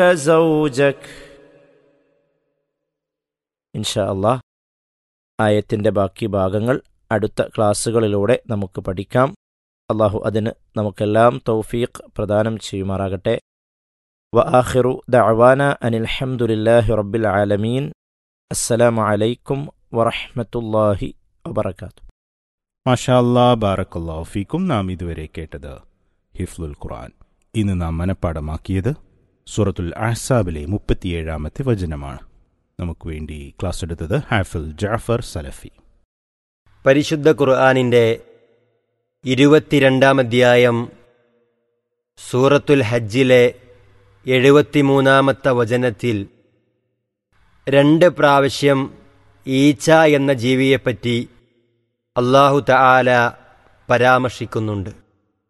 زوجك ഇൻഷാ അള്ളാഹ് ആയത്തിൻ്റെ ബാക്കി ഭാഗങ്ങൾ അടുത്ത ക്ലാസ്സുകളിലൂടെ നമുക്ക് പഠിക്കാം അള്ളാഹു അതിന് നമുക്കെല്ലാം തൗഫീഖ് പ്രദാനം ചെയ്യുമാറാകട്ടെ വ ആഖിറു ദഅവാന അനിൽ ഹംദുലില്ലാഹി റബ്ബിൽ ആലമീൻ അസ്സലാമു അലൈക്കും വറഹ്മത്തുള്ളാഹി വബറകാതുഹു മാഷാ അല്ലാ ബാറക്കല്ലാഹു ഫീക്കും നാം ഇതുവരെ കേട്ടത് ഹിഫ്ലുൽ ഖുർആൻ ഇന്ന് നാം മനഃപ്പാടമാക്കിയത് സൂറത്തുൽ അഹ്സാബിലെ മുപ്പത്തിയേഴാമത്തെ വചനമാണ് നമുക്ക് വേണ്ടി ക്ലാസ് എടുത്തത് ഹാഫിൽ ജാഫർ സലഫി പരിശുദ്ധ ഖുർആാനിൻ്റെ ഇരുപത്തിരണ്ടാം അധ്യായം സൂറത്തുൽ ഹജ്ജിലെ എഴുപത്തിമൂന്നാമത്തെ വചനത്തിൽ രണ്ട് പ്രാവശ്യം ഈച്ച എന്ന ജീവിയെപ്പറ്റി അള്ളാഹു തആല പരാമർശിക്കുന്നുണ്ട്